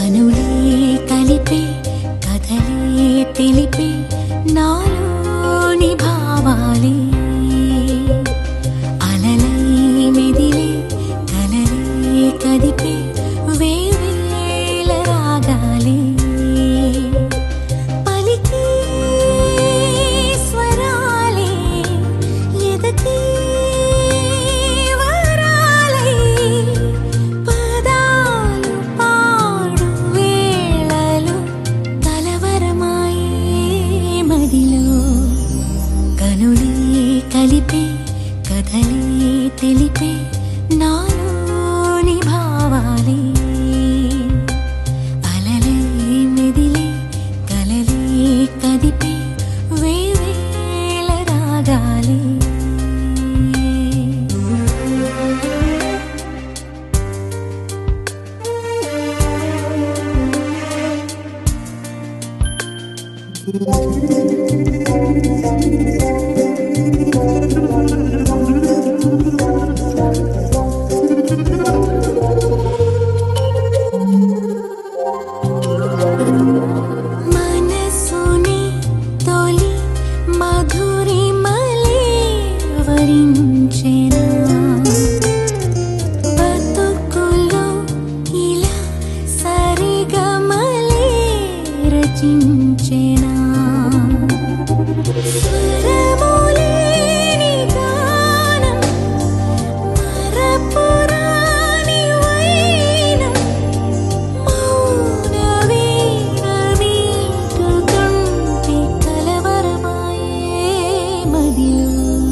కనులే కలిపే కథలే తెలిపే నాలోని భావాలే అలలై మెదిలే కలలే కదిపే వేవేల రాగాలే పలికే స్వరాలే ఎదకే వరాలై పదాలు పాడు వేళలు కలవరమాయే మదిలో కనులే కలిపే కథలే తెలిపే నాలోని భావాలే అలలే మెదిలే కలలే కదిపే వేవేల రాగాలే మనసుని తొలి మధురిమలే వరించెనా బతుకులో ఇలా సరిగమలే రచించెనా స్వరములేని గానం మరపురాని వైనం మౌన వీణమీటుతుంటే కలవరమాయే మదిలో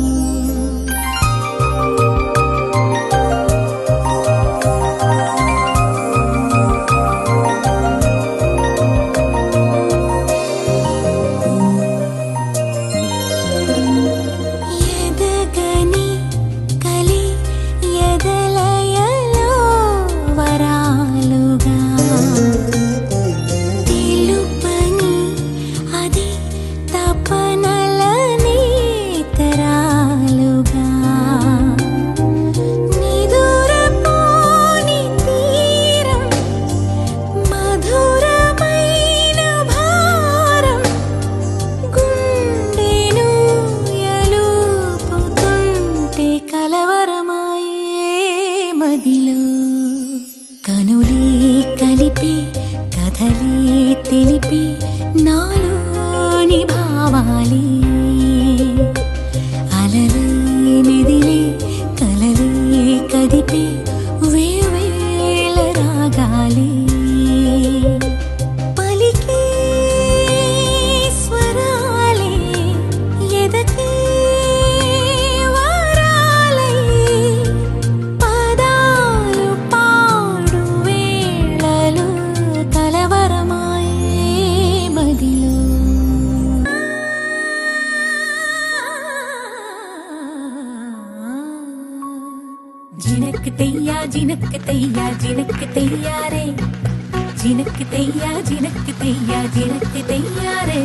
ఎదగని కలి ఎదలయలో వరాలుగా తెలుపని అది తపనలని తరాలుగా నిదురపోని తీరం మధురమైన భారం గుండెను ఎలుపుతుంటే కలవరమాయే మదిలో కనులే కలిపి కథలే తెలిపి నాలోని భావాలే అలలే మెదిలే కలలే కదిపి వేవేల రాగాలే పలికే స్వరాలే ఎదకే వరాలై పదాలు పాడు వేళలు కలవరమాయే మదిలో జినక్ తెయ్యా జినక్ తెయ్యా జినక్ తెయ్యారే జినక్ తెయ్యా జినక్ తెయ్యా జినక్ తెయ్యారే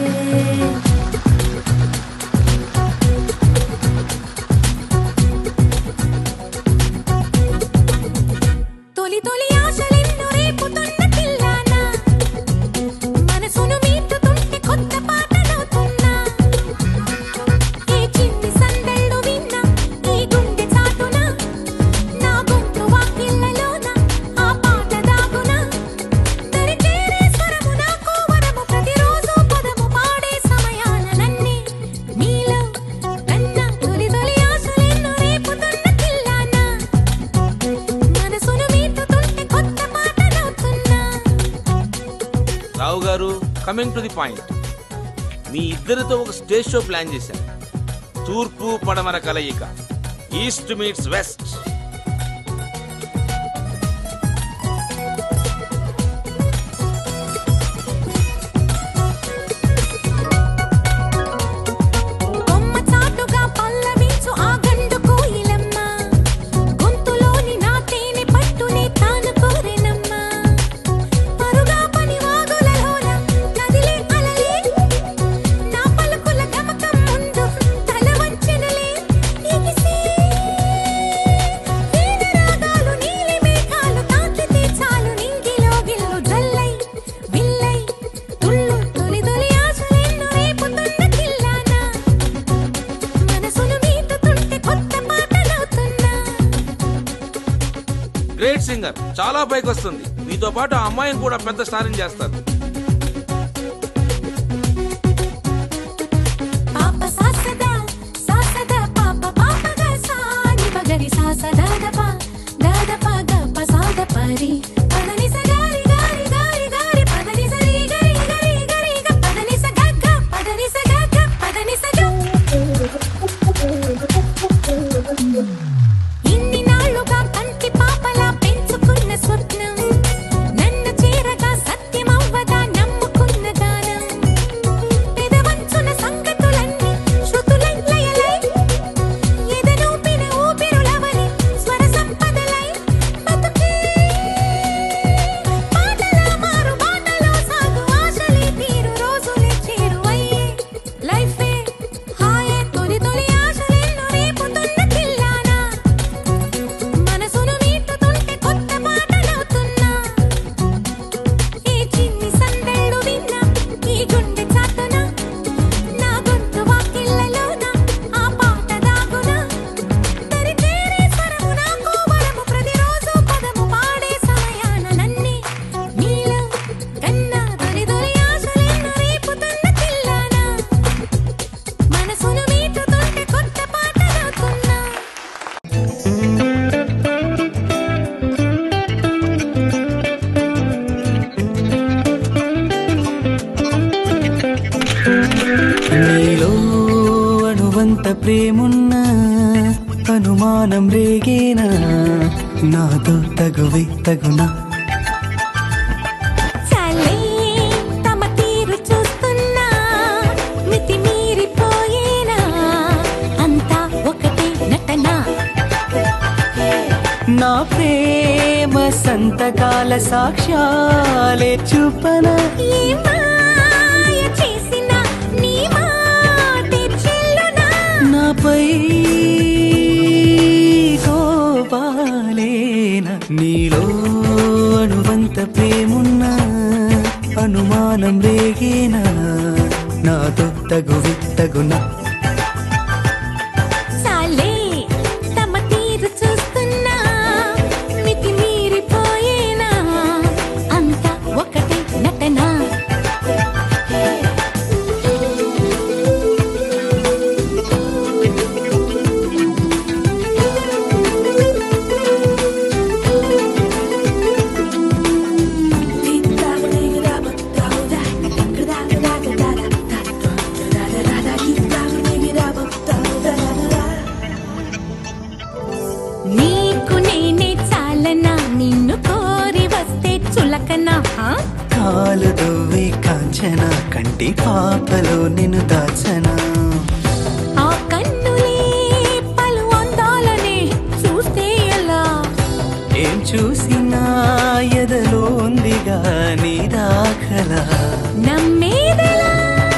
తొలి తొలి ఆశలెన్నో రేపుతున్న పిల్లానా మనసును మీటుతుంటే కొత్త పాటలవుతున్నా ఏ చిన్ని సందళ్ళు విన్నా ఈ గుండె చాటున నా గొంతు వాకిళ్ళలోన ఆ పాట దాగునా దరిచేరే స్వరము నాకు వరము ప్రతిరోజు పదము పాడే సమయాలనన్నీ నీలో కన్న తొలి తొలి ఆశలెన్నో రేపుతున్న పిల్లానా మనసును మీటుతుంటే కొత్త పాటలవుతున్నా రావు గారు కమింగ్ టు ది పాయింట్ మీ ఇద్దరితో ఒక స్టేజ్ షో ప్లాన్ చేశాను తూర్పు పడమర కలయిక ఈస్ట్ మీట్స్ వెస్ట్ కొమ్మ చాటుగా పల్లవించు ఆ గండు కోయిలమ్మ గొంతులోని నా తేనె పట్టుని తాను కోరెనమ్మా పరుగా పని వాగులలోన కదిలే అలలే నా పలుకుల గమకం ముందు తల వంచెనలే ఎగిసే సింగర్ చాలా పైకి వస్తుంది మీతో పాటు ఆ అమ్మాయిని కూడా పెద్ద స్టార్ని చేస్తారు పాప సాసదా సాసదా పాప పాపగా సాని పగరి సాసదా దప దాదప గప సాద పరి పదని సగారి గారి గారి గారి పదని సరి గరి గరి గరి గ పదని సగగ పదని సగగ పదని సగ ఇన్ని నాళ్ళుగా కంటి పాపలా పెంచుకున్న స్వప్నం నన్ను చేరగా సత్యమవ్వదా నమ్ముకున్న గానం పెదవంచున సంగతులన్నీ శృతులైలయలై ఎదనూపిన ఊపిరులవని స్వర సంపదలై బతుకే పాటలా మారు బాటలో సాగు ఆశలే తీరు రోజులే చేరువయ్యే లైఫే హాయే తొలి తొలి ఆశలెన్నో రేపుతున్న కిల్లానా మనసును మీటుతుంటే కొత్త పాటలవుతున్నా ఈ చిన్ని సందళ్ళు విన్నా ఈ గుండె చాటున నా గొంతు వాకిళ్ళలోన ఆ పాట దాగునా తరి చేరే స్వరము నాకు వరము ప్రతిరోజు పదము పాడే సమయాన నన్నే నీలో కన్నా తొలి తొలి ఆశలెన్నో రేపుతున్న కిల్లానా మనసును మీటుతుంటే కొత్త పాటలవుతున్నా నీలో అణువంత ప్రేమున్నా అనుమానం రేగేనా నాతో తగువే తగునా చలే తమ తీరు చూస్తున్నా మితి మీరిపోయేనా అంతా ఒకటే నటన నా ప్రేమ సంతకాల సాక్ష్యాలే చూపన ఈ మాయ చేసిన నీ మాటే చెల్లునా నాపై కోపాలేన నీలో అణువంత ప్రేమున్నా అనుమానం రేగేనా నాతో తగువే తగునా చాలే తమ తీరు చూస్తున్నా మితి మీరిపోయేనా అంతా ఒకటే నటన నీకు నేనే చాలనా నిన్ను కోరి వస్తే చులకనా హా? కాలు దువ్వే కాంచన కంటి పాపలో నిన్ను దాచనా ఆ కన్నులే పలు అందాలనే చూస్తే ఎలా ఏం చూసినా ఎదలో ఉందిగా నీ దాఖలా నమ్మేదెలా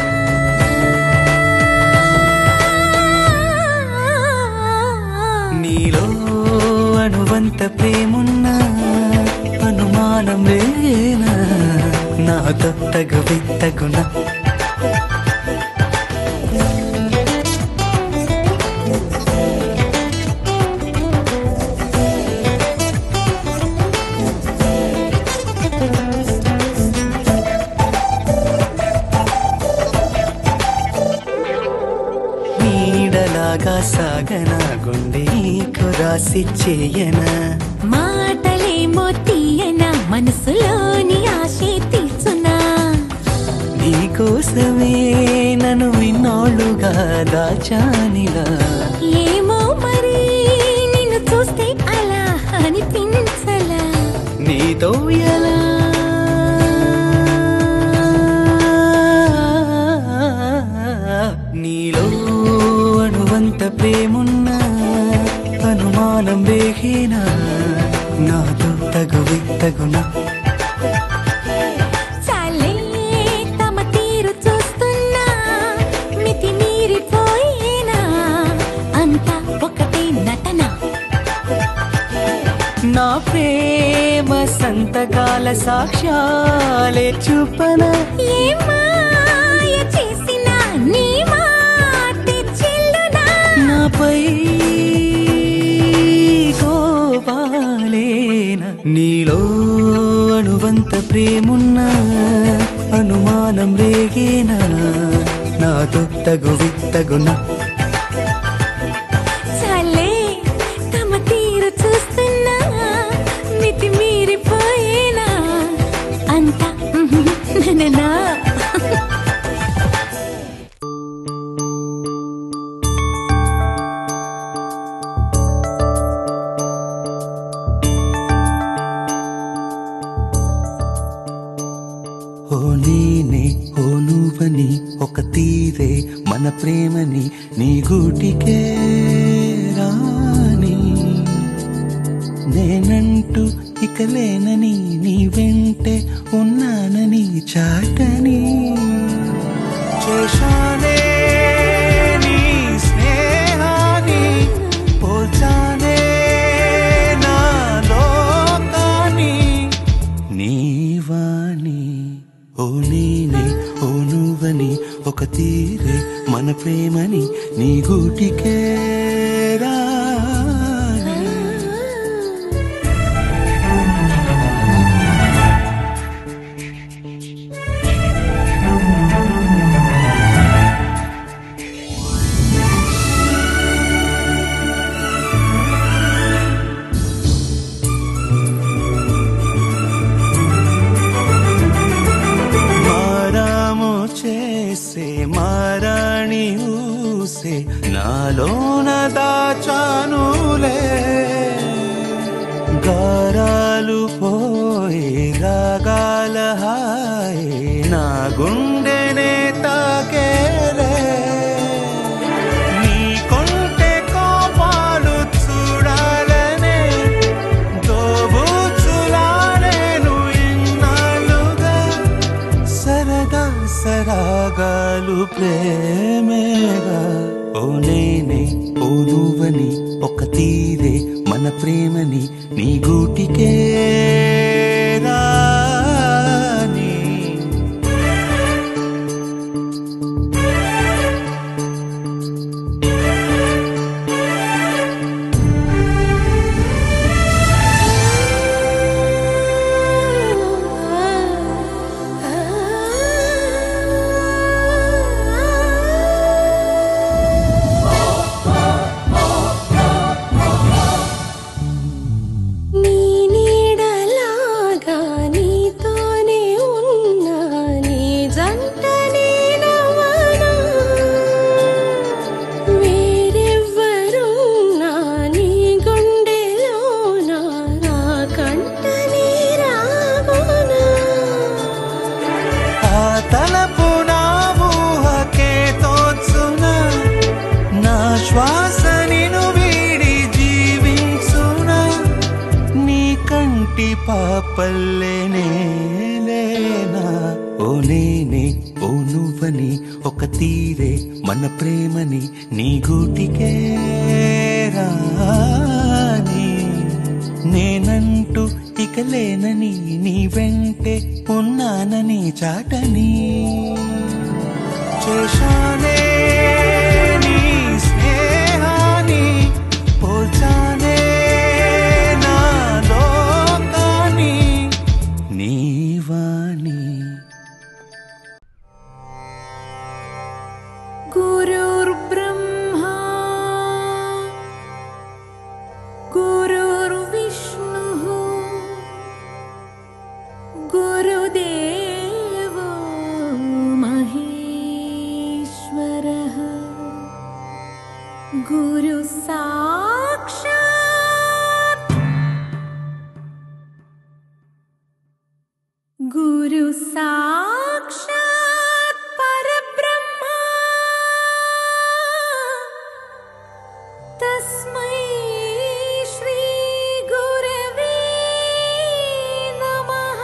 నీలో అణువంత ప్రేమున్నా అనుమానం లేనా నాతో తగువే తగునా నీడలాగా సాగన గుండె నీకు రాసి చేయనా మాటలేమో తీయనా మనసులోని ఆశే తీర్చునా నీకోసమే నన్ను విన్నాళ్ళుగా దాచానిలా ఏమో మరి నిన్ను చూస్తే అలా అనిపించలా నీతో ఎలా నీలో అణువంత ప్రేమున్నా అనుమానం రేగేనా నాతో తగువే తగునా చాలే తమ తీరు చూస్తున్నా మితి మీరిపోయేనా అంతా ఒకటే నటన నా ప్రేమ సంతకాల సాక్ష్యాలే చూపన ఏ మాయ చేసినా నీ మాటే చెల్లునా నాపై కోపాలేన నీలో అణువంత ప్రేమున్నా అనుమానం రేగేనా నా తొత్తగు విత్తగున చాలే తమ తీరు చూస్తున్నా మితి మీరిపోయేనా అంతా నననా ఓ నేనే ఓ నువ్వని ఒక తీరే మన ప్రేమని నీ గూటికే రాని నేనంటూ ఇక లేనని నీ వెంటే ఉన్నానని చాటని చేశానే నీ స్నేహాన్ని పోల్చానే నా లోకాన్ని నీవాణి ఓ నేనే ఓ నువ్వని ఒక తీరే మన ప్రేమని నీ గూటికే రాని మారాము చేసే మారాణి ఊసే నాలోన దాచానులే గారాలు పోయే రాగాల హాయే నా గుండెనే తాకేలే నీ కొంటె కోపాలు చూడాలనే దోబూచులాడేను ఇన్నాళ్ళుగా సరదా సరాగాలు ప్రేమేగా ఓ నేనే ఓ నువ్వని ఒక తీరే మన ప్రేమని నీ గూటికే రాని నీ నీడలాగా నీతోనే ఉన్నా నీ జంట నేనవనా వేరెవ్వరున్నా నీ గుండెలోన నా కంట నీరాగునా ఆ తలపు నా ఊహకే తోచునా నా శ్వాస నిను వీడి జీవించునా నీ కంటి పాపల్లేనే లేనా ఓ నేనే ఓ నువ్వని ఒక తీరే మన ప్రేమని నీ గూటికే రాని నేనంటూ ఇక లేనని నీ వెంటే ఉన్నానని చాటని చేశానే నీ స్నేహాన్ని పోల్చానే నా లోకాన్ని నీవాణి गुरुर्ब्रह्मा गुरुर्विष्णुः गुरुदेवो महेश्वरः गुरुसाक्षात् गुरु साक्षात् परब्रह्मा तस्मै श्री गुरवे नमः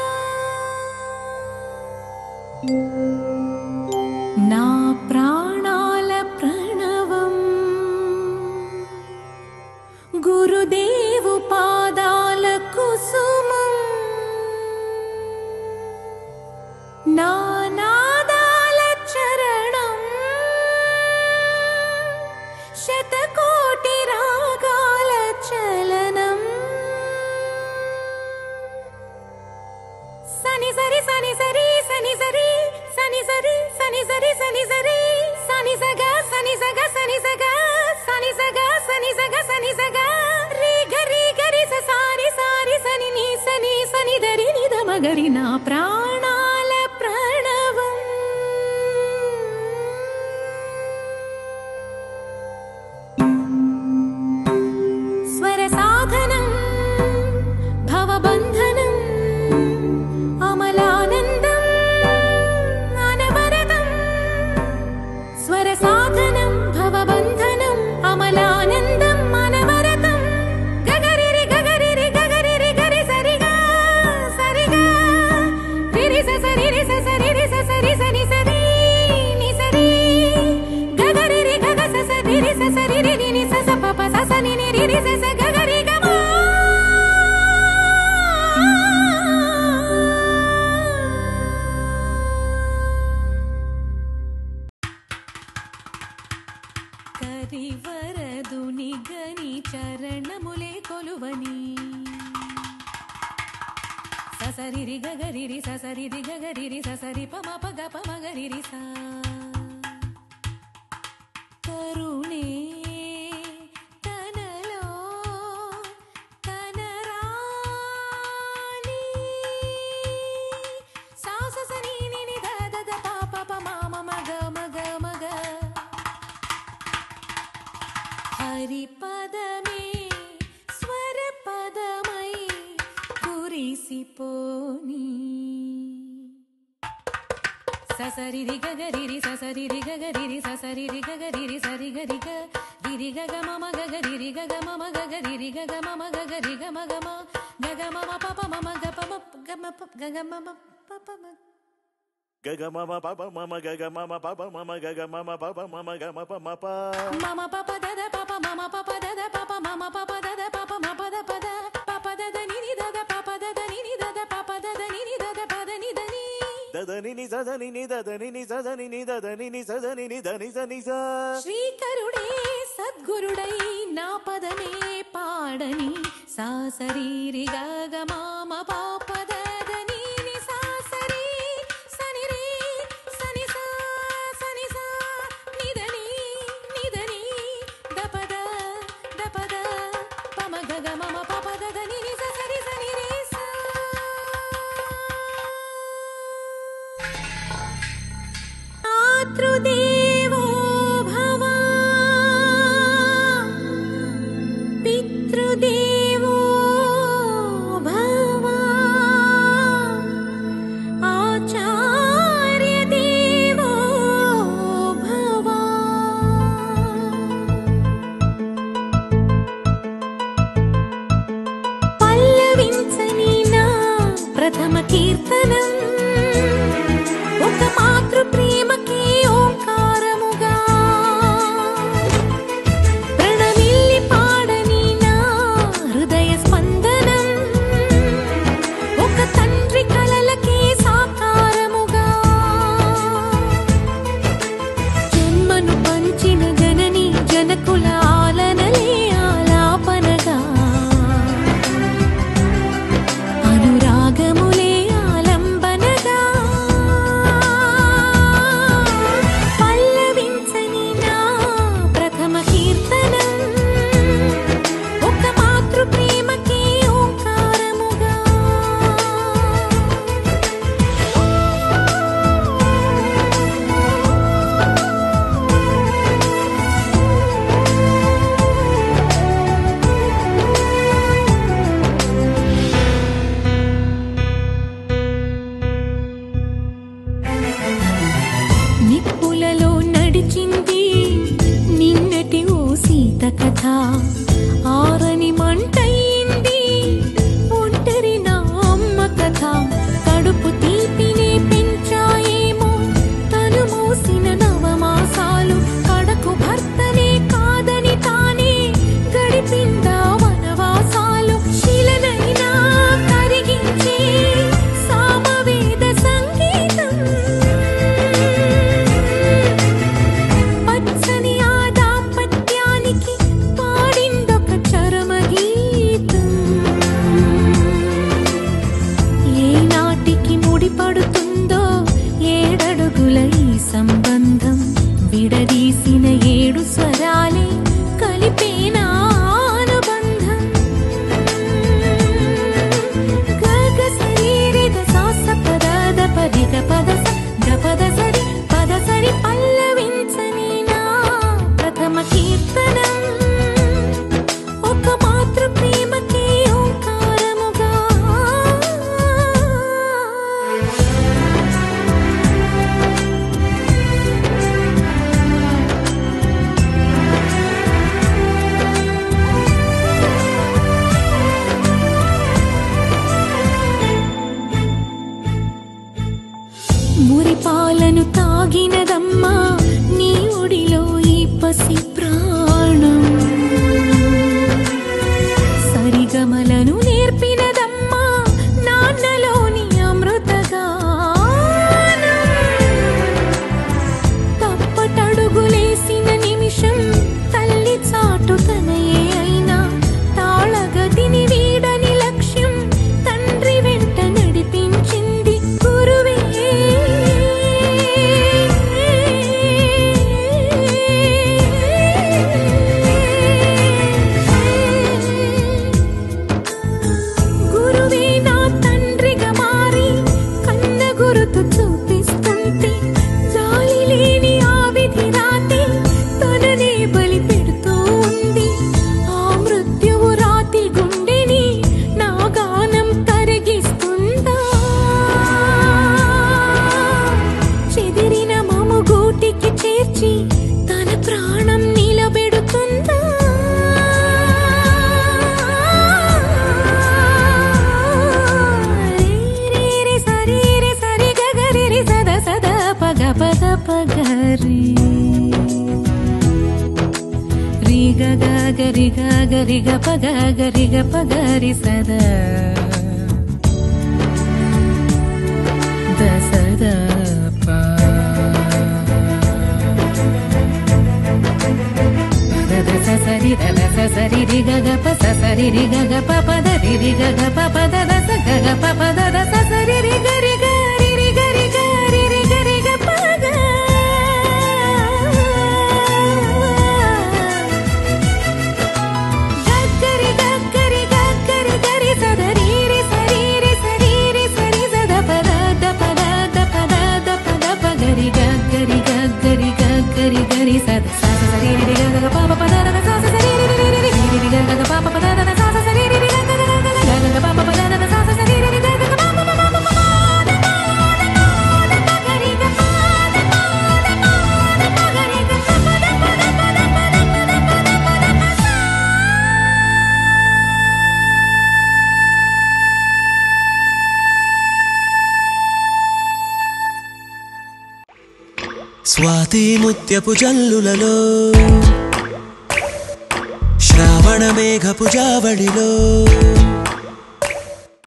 నా ప్రాణాల ప్రణవం గురుదేవు పాదాల కుసుమం నా నాదాల చరణం శతకోటి రాగాల చలనం సని సరి సని సరి సని సరి సని సరి సని సరి సని సరి సని సగ సని సగ సని సగ సని సగ సని సగ సని సగ రీ గరి గరి స సారి సారి సని నీ సని సని దరి నిద మగరి నా ప్రాణాల ప్రణవం స్వర సాధనం భవబంధనం అమలానందం అనవరతం స్వర సాధనం భవబంధనం అమలానందం అనవరతం గగరిరి గగరిరి గగరిరి గరి సరిగా సరిగా రిరి స సరిరి స సరిరి స సరి సని సరి ని సరి గగరిరి గగ స స రిరి స సరిరి ని ని స స ప ప స స ని ని రిరి స స గగరి గ మా కరివరదుని గని చరణములే కొలువని ససరిరి గగరిరి ససరిరి గగరిరి ససరి పమ పగ పమగరిరి సా కరుణే తనలో తనరాని సాస సని ని ని ద ద ద ప ప ప మ మ మగ మగ మగ హరిపదమే స్వరపదమై కురిసిపోని ససరిరి గగరిరి ససరిరి గగరిరి ససరిరి గగరిరి సరి గరి గ రిరి గగ మమ గగరిరి గగ మమ గగరిరి గగ మమ గగరి గ మగ మ గగ మమ పప మమ గ పమ గ మ ప గగ మమ పప మ గగ మమ పప మమ గగ మమ పప మమ గగ మమ పప మమ గ మప మప మమ పప దద పప మమ పప దద పప మమ పప దద పప మ పద పద పప దద నిని దద పప దద నిని దద పప దద నిని దద పద ని దని దదని ని సదని ని దదని ని సదని ని దదని ని సదని ని దని సని స శ్రీకరుడే సద్గురుడై నా పదమే పాడని సాసరీరి గగ మామ పాప దద నీని సాసరి సని రే సని సా సని సా నిదని నిదని దపద దపద పమ గగ మమ పాప దద నీని స సరి సని రే సా మాతృదేవో భవ పితృదేవో భవ ఆచార్యదేవో భవ పల్లవించని నా ప్రథమ కీర్తనం ఒక మాతృ ప్రేమకి ఓంకారముగా ప్రణమిల్లి పాడని నా హృదయ స్పందనం ఒక తండ్రి కలలకి సాకారముగా జన్మను పంచిన జనని జనకుల ఆలనలే ఆలాపనగా అనురాగములే ఆలంబన పాలను తాగినదమ్మా నీ ఒడిలో ఈ పసి ప్రాణం సరిగమలను నేర్పినదమ్మా నాన్నలోని అమృతగానం తప్పటడుగులేసిన నిమిషం తల్లి చాటు తనయే అయినా తాళగదిని వీడని లక్ష్యం తండ్రి వెంట నడిపించింది గురువే గురువే నా తండ్రిగా మారి కన్న గురుతు చూపిస్తుంటే జాలి లేని ఆ విధి రాతి తననే బలి పెడుతూ ఉంది ఆ మృత్యువు రాతి గుండెని నా గానం తరిగిస్తుందా చెదిరిన మము గూటికి చేర్చి తన ప్రాణం నిలబెడుతుందా రే రే సరి రే సరి గగరి రి సద సద పగ పద పగరి రి గ గరి గరి గ పగ గరి గ పగరి సద ద సద ప ద స సరి ద ద స సరి రి గ గ ప స సరి రి గ గ ప ప ద రి రి గ గ ప ప ద ద స గ గ ప ప ద ద స సరి రి గ రి గ రి రి గ రి గ రి రి గ రి గ ప గ గగ్గరి గగ్గరి గగ్గరి గరి సదరి రి సరి రి సరి రి సరి సద పద ద పద ద పద ద పద పగరి గగ్గరి గగ్గరి గగ్గరి గరి సద స స సరి రి రి గ గ ప ప పద ద స స సరి రి రి రి రి రి రి గ గ ప ప పద ద స స సరి రి రి గ గ గ గ గ గ గ ప ప పద ద స స సరి రి రి గ గ గ ప ప ప ప ప ప ద ప ద ప ద పగరి గ ప ద ప ద ప ద పగరి గ ప ప ద ప ద ప ద ప ద ప ద ప ద ప ద ప సా స్వాతి ముత్యపు జల్లులలో శ్రావణ మేఘపు జావళిలో